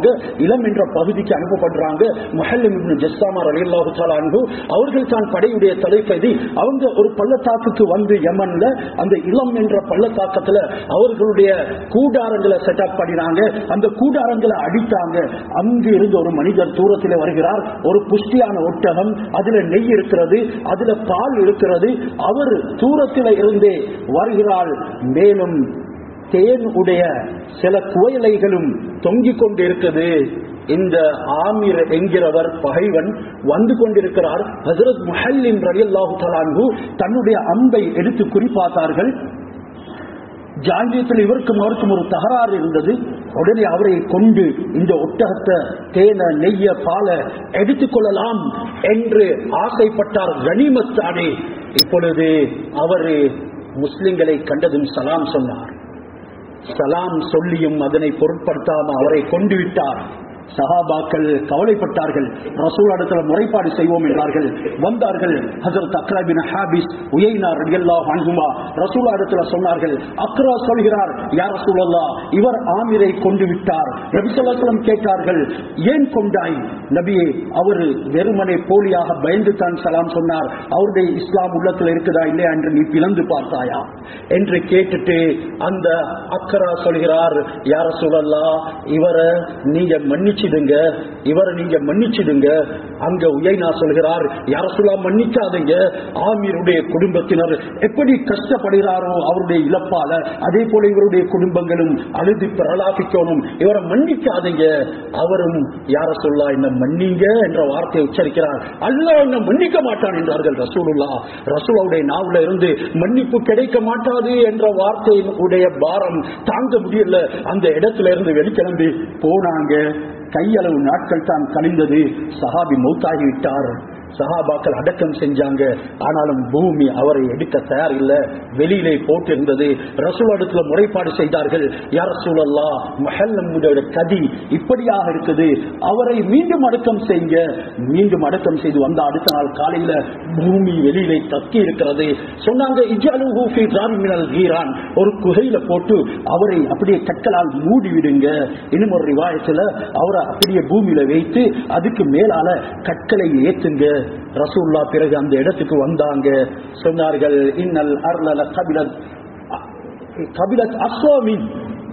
இளம் என்ற பகுதிக்கு அனுப்பப்படுறாங்க முஹல்லிம் இப்னு ஜஸ்ஸாமா ரலியல்லாஹு தஆலா அன்ஹு அவர்கள் தான் படையுடைய தலைப்பதி அவங்க ஒரு பள்ளத்தாக்குக்கு வந்து யமன்ல அந்த இளம் என்ற பள்ளத்தாக்கத்துல அவர்களுடைய கூடாரங்களை செட்டப் பண்ணினாங்க அந்த கூடாரங்களை அடித்தாங்க அங்கு இருந்து ஒரு மனிதர் தூரத்தில் வருகிறார் ஒரு புஷ்டியான ஒட்டகம் அதுல நெய் இருக்கிறது அதுல பால் இருக்கிறது அவர் தூரத்தில் இருந்தே வருகிறாள் மேலும் தேன் உடைய சில குவளைகளும் தொங்கிக் கொண்டிருக்கிறது இந்த ஆமீர் என்கிறவர் பகைவன் வந்து கொண்டிருக்கிறார் ஹசரத் முஹல்லிம் ரலியல்லாஹு தஆலா தன்னுடைய அம்பை எடுத்து குறிப்பாத்தார்கள் ஜாங்கியத்தில் இவருக்கும் அவருக்கும் ஒரு தகராறு இருந்தது உடனே அவரை கொண்டு இந்த ஒட்டகத்தை தேன நெய்ய பால எடுத்துக்கொள்ளலாம் என்று ஆசைப்பட்டார் கனிமத்தானே இப்பொழுது அவர் முஸ்லிம்களை கண்டதும் சலாம் சொன்னார் சலாம் சொல்லியும் அதனை பொருட்படுத்தாம அவரை கொண்டு விட்டார் சஹாபாக்கள் கவலைப்பட்டார்கள் ரசூல் இடத்துல முறைப்பாடு செய்வோம் என்றார்கள் வந்தார்கள் ஹசரத் அக்ரா பின் ஹாபிஸ் உயைனா ரலியல்லாஹு அன்ஹுமா ரசூல் இடத்துல சொன்னார்கள் அக்ரா சொல்கிறார் யார் ரசூலல்லா இவர் ஆமிரை கொண்டு விட்டார் நபி ஸல்லல்லாஹு கேட்டார்கள் ஏன் கொண்டாய் நபியே அவர் வெறுமனே போலியாக பயந்து தான் சலாம் சொன்னார் அவருடைய இஸ்லாம் உள்ளத்துல இருக்குதா இல்லையா என்று நீ பிளந்து பார்த்தாயா என்று கேட்டுட்டு அந்த அக்கரா சொல்கிறார் யார சொல்லலா இவரை நீங்க மன்னிச்சிடுங்க இவரை நீங்க மன்னிச்சிடுங்க அங்க உயைனா சொல்கிறார் யார சொல்லா மன்னிக்காதீங்க ஆமீருடைய குடும்பத்தினர் எப்படி கஷ்டப்படுகிறாரோ அவருடைய இழப்பால அதே போல இவருடைய குடும்பங்களும் அழுது பிரலாபிக்கணும் இவரை மன்னிக்காதீங்க அவரும் யார சொல்லா என்ன மன்னிங்க என்ற வார்த்தையை உச்சரிக்கிறார் அல்லாஹ் என்ன மன்னிக்க மாட்டான் என்றார்கள் ரசூலுல்லா ரசூலுடைய நாவுல இருந்து மன்னிப்பு கிடைக்க மாட்டாது என்ற வார்த்தையின் உடைய பாரம் தாங்க முடியல அந்த இடத்துல இருந்து வெளிக்கிளம்பி போனாங்க கையளவு நாட்கள் தான் கழிந்தது சஹாபி மௌத்தாகி விட்டார் சஹாபாக்கள் அடக்கம் செஞ்சாங்க ஆனாலும் பூமி அவரை எடுக்க தயார் இல்ல வெளியிலே போட்டிருந்தது ரசூல் இடத்துல முறைப்பாடு செய்தார்கள் யார் சூழல்லா மஹல்லமுடைய கதி இப்படியாக இருக்குது அவரை மீண்டும் அடக்கம் செய்யுங்க மீண்டும் அடக்கம் செய்து வந்த அடுத்த நாள் காலையில பூமி வெளியிலே தக்கி இருக்கிறது சொன்னாங்க இஜாலு ஃபீ ஜாமினல் கீரான் ஒரு குகையில போட்டு அவரை அப்படியே கற்களால் மூடி விடுங்க இன்னும் ஒரு ரிவாயத்துல அவரை அப்படியே பூமியில வைத்து அதுக்கு மேலால கற்களை ஏத்துங்க ரசூல்லா பிறகு அந்த இடத்துக்கு வந்தாங்க சொன்னார்கள் இன்னல் அர்லல கபிலத் கபிலத் அஸ்வாமின்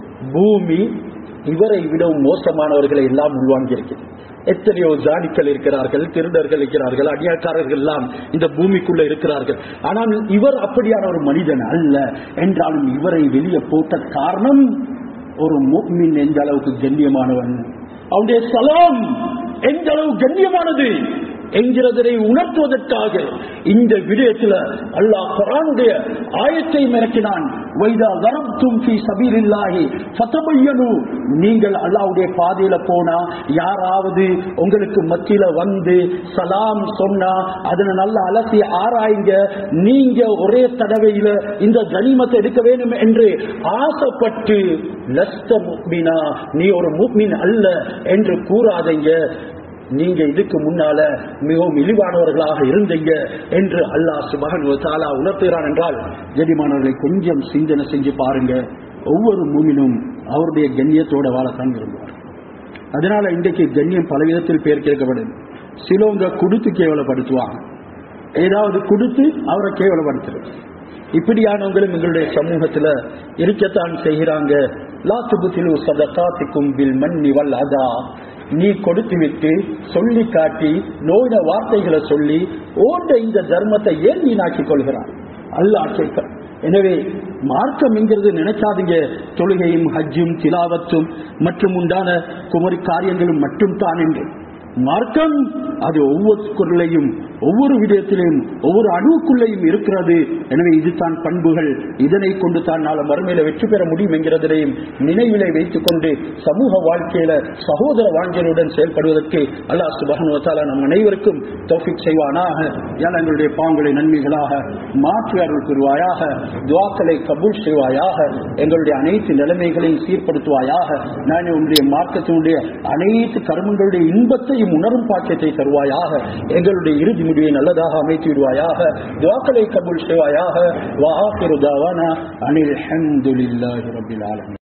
பூமி இவரை விடவும் மோசமானவர்களை எல்லாம் உள்வாங்கி இருக்கிறது எத்தனையோ ஜானிக்கள் இருக்கிறார்கள் திருடர்கள் இருக்கிறார்கள் அடியாக்காரர்கள் எல்லாம் இந்த பூமிக்குள்ள இருக்கிறார்கள் ஆனால் இவர் அப்படியான ஒரு மனிதன் அல்ல என்றாலும் இவரை வெளியே போட்ட காரணம் ஒரு முக்மின் எந்த அளவுக்கு கண்ணியமானவன் அவனுடைய சலாம் எந்த அளவு கண்ணியமானது என்கிறதை உணர்த்துவதற்காக இந்த விடயத்துல அல்லாஹ் குரானுடைய ஆயத்தை மிரட்டினான் வைதா தரப்தும் ஃபீ சபீலில்லாஹி ஃபதபையனு நீங்கள் அல்லாஹ்வுடைய பாதையில போனா யாராவது உங்களுக்கு மத்தியில வந்து சலாம் சொன்னா அதனை நல்லா அலசி ஆராய்ங்க நீங்க ஒரே தடவையில இந்த கனிமத்தை எடுக்க வேண்டும் என்று ஆசைப்பட்டு லஸ்த முக்மினா நீ ஒரு முக்மின் அல்ல என்று கூறாதீங்க நீங்க இதுக்கு முன்னால மிகவும் இழிவானவர்களாக இருந்தீங்க என்று அல்லாஹ் சுபஹன் தாலா உணர்த்துகிறான் என்றால் ஜெடிமானவர்களை கொஞ்சம் சிந்தனை செஞ்சு பாருங்க ஒவ்வொரு மூமினும் அவருடைய கண்ணியத்தோட வாழத்தான் விரும்புவார் அதனால இன்றைக்கு கண்ணியம் பல விதத்தில் பேர் கேட்கப்படுது சிலவங்க கொடுத்து கேவலப்படுத்துவாங்க ஏதாவது கொடுத்து அவரை கேவலப்படுத்துறது இப்படியானவங்களும் எங்களுடைய சமூகத்துல இருக்கத்தான் செய்கிறாங்க லா துபுத்திலு சதகாத்திக்கும் பில் மன்னி வல் அதா நீ கொடுத்து விட்டு சொல்லி காட்டி நோயின வார்த்தைகளை சொல்லி ஓண்ட இந்த தர்மத்தை ஏன் நீனாக்கிக் கொள்கிறான் அல்லாஹ் கேட்கிறான் எனவே மார்க்கம் என்கிறது நினைக்காதீங்க தொழுகையும் ஹஜ்ஜும் திலாவத்தும் மற்றும் உண்டான குமரி காரியங்களும் மட்டும் தான் என்று மார்க்கம் அது ஒவ்வொருக்குள்ளையும் ஒவ்வொரு விடயத்திலையும் ஒவ்வொரு அணுவுக்குள்ளேயும் இருக்கிறது எனவே இதுதான் பண்புகள் இதனை கொண்டு தான் நாள மறுமையில வெற்றி பெற முடியும் என்கிறதையும் நினைவிலை வைத்துக் கொண்டு சமூக வாழ்க்கையில சகோதர வாஞ்சலுடன் செயல்படுவதற்கு அல்லாஹ் சுபகனுவத்தால நம் அனைவருக்கும் தௌஃபிக் செய்வானாக யான் எங்களுடைய பாங்களை நன்மைகளாக மாற்றி அருள் பெறுவாயாக துவாக்களை கபூல் செய்வாயாக எங்களுடைய அனைத்து நிலைமைகளையும் சீர்படுத்துவாயாக நான் உன்னுடைய மார்க்கத்தினுடைய அனைத்து கர்மங்களுடைய இன்பத்தையும் உணரும் பாக்கியத்தை தருவாயாக எங்களுடைய இறுதி முடிவை நல்லதாக அமைத்து விடுவாயாக துவாக்களை கபூல் செய்வாயாக வாஹிரு தாவானா அனில் ஹம்துலில்லாஹி ரப்பில் ஆலமீன்